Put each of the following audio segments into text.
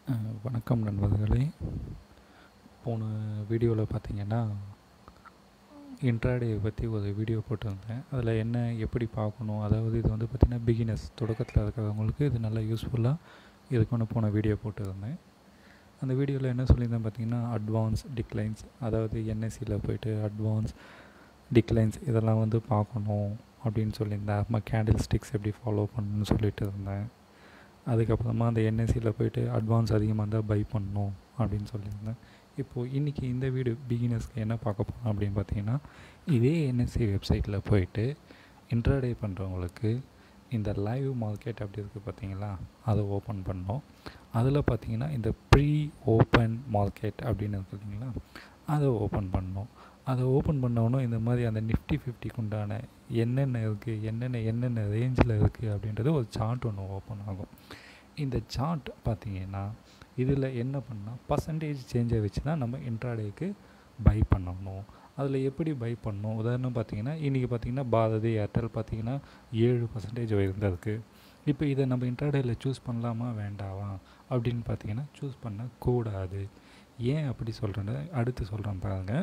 அஹ் வணக்கம் நண்பர்களே போன வீடியோவில் பார்த்தீங்கன்னா இன்ட்ராடே பற்றி ஒரு வீடியோ போட்டிருந்தேன் அதில் என்ன எப்படி பார்க்கணும் அதாவது இது வந்து பார்த்திங்கன்னா பிகினர்ஸ் தொடக்கத்தில் இருக்கிறவங்களுக்கு இது நல்லா யூஸ்ஃபுல்லாக இதுக்கு போன வீடியோ போட்டிருந்தேன் அந்த வீடியோவில் என்ன சொல்லியிருந்தேன் பார்த்தீங்கன்னா அட்வான்ஸ் டிக்ளைன்ஸ் அதாவது என்எஸ்சியில் போயிட்டு அட்வான்ஸ் டிக்ளைன்ஸ் இதெல்லாம் வந்து பார்க்கணும் அப்படின்னு சொல்லியிருந்தேன் அப்புறமா கேண்டில் ஸ்டிக்ஸ் எப்படி ஃபாலோ பண்ணணும்னு சொல்லிட்டு இருந்தேன் அதுக்கப்புறமா அந்த என்எஸ்சியில் போயிட்டு அட்வான்ஸ் அதிகமாக இருந்தால் பை பண்ணணும் அப்படின்னு சொல்லியிருந்தேன் இப்போது இன்றைக்கி இந்த வீடியோ பிகினர்ஸ்க்கு என்ன பார்க்க போகிறோம் அப்படின்னு பார்த்தீங்கன்னா இதே என்எஸ்சி வெப்சைட்டில் போயிட்டு இன்ட்ராடே பண்ணுறவங்களுக்கு இந்த லைவ் மார்க்கெட் அப்படி இருக்குது பார்த்தீங்களா அதை ஓப்பன் பண்ணோம் அதில் பார்த்தீங்கன்னா இந்த ப்ரீ ஓப்பன் மார்க்கெட் அப்படின்னு இருக்கு இல்லைங்களா அதை ஓப்பன் பண்ணோம் அதை ஓப்பன் பண்ணோன்னே இந்த மாதிரி அந்த நிஃப்டி ஃபிஃப்டிக்கு உண்டான என்னென்ன இருக்குது என்னென்ன என்னென்ன ரேஞ்சில் இருக்குது அப்படின்றது ஒரு சார்ட் ஒன்று ஓப்பன் ஆகும் இந்த சார்ட் பார்த்தீங்கன்னா இதில் என்ன பண்ணால் பர்சன்டேஜ் சேஞ்சை வச்சு தான் நம்ம இன்ட்ராடேக்கு பை பண்ணணும் அதில் எப்படி பை பண்ணணும் உதாரணம் பார்த்தீங்கன்னா இன்றைக்கி பார்த்தீங்கன்னா பாரதி ஏர்டெல் பார்த்தீங்கன்னா ஏழு பர்சன்டேஜ் உயர்ந்திருக்கு இப்போ இதை நம்ம இன்ட்ராடேயில் சூஸ் பண்ணலாமா வேண்டாவா அப்படின்னு பார்த்தீங்கன்னா சூஸ் பண்ணக்கூடாது ஏன் அப்படி சொல்கிறேன்னு அடுத்து சொல்கிறேன் பாருங்கள்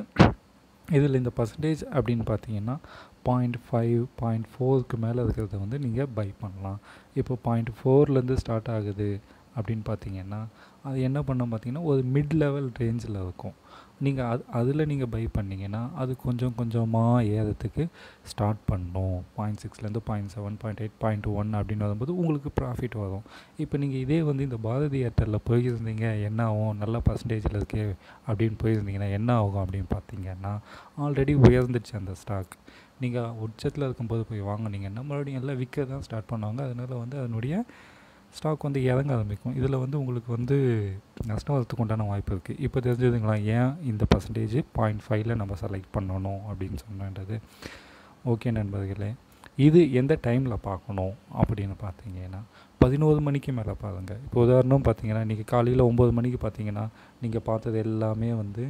இதில் இந்த பர்சன்டேஜ் அப்படின்னு பார்த்தீங்கன்னா பாயிண்ட் ஃபைவ் பாயிண்ட் ஃபோருக்கு மேலே இருக்கிறத வந்து நீங்கள் பை பண்ணலாம் இப்போ பாயிண்ட் ஃபோர்லேருந்து ஸ்டார்ட் ஆகுது அப்படின்னு பார்த்தீங்கன்னா அது என்ன பண்ணோம் பார்த்தீங்கன்னா ஒரு மிட் லெவல் ரேஞ்சில் இருக்கும் நீங்கள் அது அதில் நீங்கள் பை பண்ணிங்கன்னா அது கொஞ்சம் கொஞ்சமாக ஏறத்துக்கு ஸ்டார்ட் பண்ணும் பாயிண்ட் சிக்ஸ்லேருந்து point seven point eight point one அப்படின்னு வரும்போது உங்களுக்கு ப்ராஃபிட் வரும் இப்போ நீங்கள் இதே வந்து இந்த பாரதி ஏர்டெல்லில் போயிருந்தீங்க என்ன ஆகும் நல்ல பர்சன்டேஜில் இருக்கே அப்படின்னு போயிருந்தீங்கன்னா என்ன ஆகும் அப்படின்னு பார்த்தீங்கன்னா ஆல்ரெடி உயர்ந்துச்சு அந்த ஸ்டாக் நீங்கள் உச்சத்தில் இருக்கும்போது போய் வாங்கினீங்கன்னா மறுபடியும் எல்லாம் விற்க தான் ஸ்டார்ட் பண்ணுவாங்க அதனால் வந்து அதனுடைய ஸ்டாக் வந்து இறங்க ஆரம்பிக்கும் இதில் வந்து உங்களுக்கு வந்து நஷ்டம் வரத்துக்கு உண்டான வாய்ப்பு இருக்குது இப்போ தெரிஞ்சதுங்களா ஏன் இந்த பர்சன்டேஜ் பாயிண்ட் ஃபைவ்ல நம்ம செலக்ட் பண்ணணும் அப்படின்னு சொன்னது ஓகே நண்பர்களே இது எந்த டைமில் பார்க்கணும் அப்படின்னு பார்த்தீங்கன்னா பதினோரு மணிக்கு மேலே பாருங்கள் இப்போ உதாரணம் பார்த்தீங்கன்னா இன்றைக்கி காலையில் ஒம்பது மணிக்கு பார்த்தீங்கன்னா நீங்கள் பார்த்தது எல்லாமே வந்து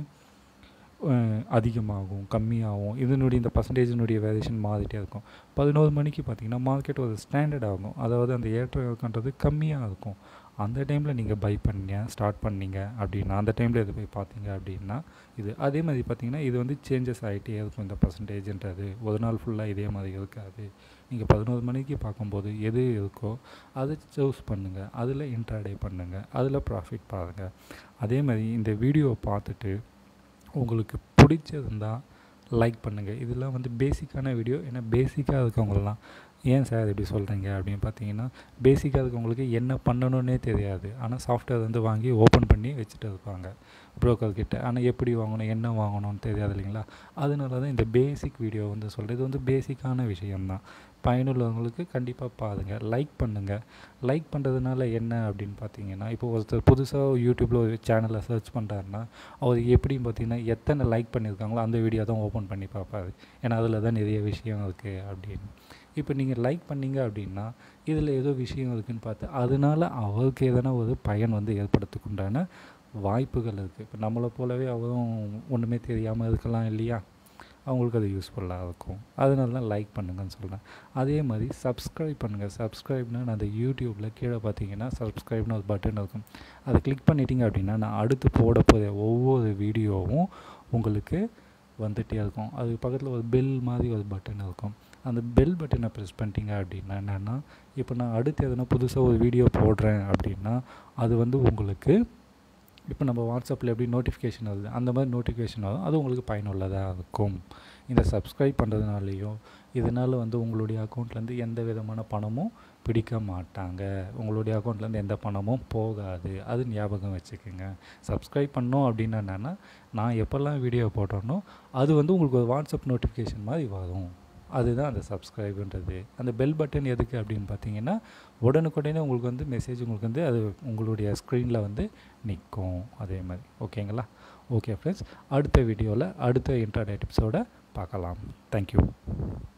அதிகமாகும் கம்மியாகும் இதனுடைய இந்த பர்சன்டேஜினுடைய வேரியேஷன் மாறிட்டே இருக்கும் பதினோரு மணிக்கு பார்த்திங்கன்னா மார்க்கெட் ஒரு ஸ்டாண்டர்ட் ஆகும் அதாவது அந்த ஏற்ற இறக்கன்றது கம்மியாக இருக்கும் அந்த டைமில் நீங்கள் பை பண்ணீங்க ஸ்டார்ட் பண்ணீங்க அப்படின்னா அந்த டைமில் இது போய் பார்த்தீங்க அப்படின்னா இது அதே மாதிரி பார்த்தீங்கன்னா இது வந்து சேஞ்சஸ் ஆகிட்டே இருக்கும் இந்த பர்சன்டேஜ்ன்றது ஒரு நாள் ஃபுல்லாக இதே மாதிரி இருக்காது நீங்கள் பதினோரு மணிக்கு பார்க்கும்போது எது இருக்கோ அதை சூஸ் பண்ணுங்கள் அதில் இன்ட்ராடே பண்ணுங்கள் அதில் ப்ராஃபிட் பாருங்கள் அதே மாதிரி இந்த வீடியோவை பார்த்துட்டு உங்களுக்கு பிடிச்சிருந்தால் லைக் பண்ணுங்கள் இதெல்லாம் வந்து பேசிக்கான வீடியோ ஏன்னா பேசிக்காக இருக்கவங்களெலாம் ஏன் சார் இப்படி சொல்கிறீங்க அப்படின்னு பார்த்தீங்கன்னா பேசிக்காக இருக்கவங்களுக்கு என்ன பண்ணணுன்னே தெரியாது ஆனால் சாஃப்ட்வேர் வந்து வாங்கி ஓப்பன் பண்ணி வச்சுட்டு இருப்பாங்க ப்ரோக்கர்கிட்ட ஆனால் எப்படி வாங்கணும் என்ன வாங்கணும்னு தெரியாது இல்லைங்களா அதனால தான் இந்த பேசிக் வீடியோ வந்து சொல்கிறது இது வந்து பேசிக்கான விஷயம்தான் பயனுள்ளவங்களுக்கு கண்டிப்பாக பாருங்கள் லைக் பண்ணுங்கள் லைக் பண்ணுறதுனால என்ன அப்படின்னு பார்த்தீங்கன்னா இப்போ ஒருத்தர் புதுசாக யூடியூப்பில் ஒரு சேனலை சர்ச் பண்ணுறாருன்னா அவர் எப்படின்னு பார்த்தீங்கன்னா எத்தனை லைக் பண்ணியிருக்காங்களோ அந்த வீடியோ தான் ஓப்பன் பண்ணி பார்ப்பாரு ஏன்னா அதில் தான் நிறைய விஷயம் இருக்குது அப்படின்னு இப்போ நீங்கள் லைக் பண்ணீங்க அப்படின்னா இதில் ஏதோ விஷயம் இருக்குதுன்னு பார்த்து அதனால அவருக்கு எதனா ஒரு பயன் வந்து ஏற்படுறதுக்குண்டான வாய்ப்புகள் இருக்குது இப்போ நம்மளை போலவே அவரும் ஒன்றுமே தெரியாமல் இருக்கலாம் இல்லையா அவங்களுக்கு அது யூஸ்ஃபுல்லாக இருக்கும் அதனால தான் லைக் பண்ணுங்கன்னு சொல்கிறேன் அதே மாதிரி சப்ஸ்கிரைப் பண்ணுங்கள் சப்ஸ்கிரைப்னா நான் அந்த யூடியூப்பில் கீழே பார்த்தீங்கன்னா சப்ஸ்கிரைப்னு ஒரு பட்டன் இருக்கும் அதை கிளிக் பண்ணிட்டீங்க அப்படின்னா நான் அடுத்து போட போகிற ஒவ்வொரு வீடியோவும் உங்களுக்கு வந்துகிட்டே இருக்கும் அது பக்கத்தில் ஒரு பெல் மாதிரி ஒரு பட்டன் இருக்கும் அந்த பெல் பட்டனை ப்ரெஸ் பண்ணிட்டீங்க அப்படின்னா என்னென்னா இப்போ நான் அடுத்து எதனா புதுசாக ஒரு வீடியோ போடுறேன் அப்படின்னா அது வந்து உங்களுக்கு இப்போ நம்ம வாட்ஸ்அப்பில் எப்படி நோட்டிஃபிகேஷன் வருது அந்த மாதிரி நோட்டிஃபிகேஷன் வரும் அது உங்களுக்கு பயனுள்ளதாக இருக்கும் இந்த சப்ஸ்கிரைப் பண்ணுறதுனாலையும் இதனால் வந்து உங்களுடைய அக்கௌண்ட்லேருந்து எந்த விதமான பணமும் பிடிக்க மாட்டாங்க உங்களுடைய அக்கௌண்ட்லேருந்து எந்த பணமும் போகாது அது ஞாபகம் வச்சுக்கோங்க சப்ஸ்கிரைப் பண்ணோம் அப்படின்னா என்னென்னா நான் எப்போல்லாம் வீடியோ போட்டோன்னோ அது வந்து உங்களுக்கு ஒரு வாட்ஸ்அப் நோட்டிஃபிகேஷன் மாதிரி வரும் அதுதான் அந்த சப்ஸ்கிரைபுன்றது அந்த பெல் பட்டன் எதுக்கு அப்படின்னு பார்த்தீங்கன்னா உடனுக்குடனே உங்களுக்கு வந்து மெசேஜ் உங்களுக்கு வந்து அது உங்களுடைய ஸ்க்ரீனில் வந்து நிற்கும் அதே மாதிரி ஓகேங்களா ஓகே ஃப்ரெண்ட்ஸ் அடுத்த வீடியோவில் அடுத்த இன்டர்நெட் டிப்ஸோடு பார்க்கலாம் தேங்க்யூ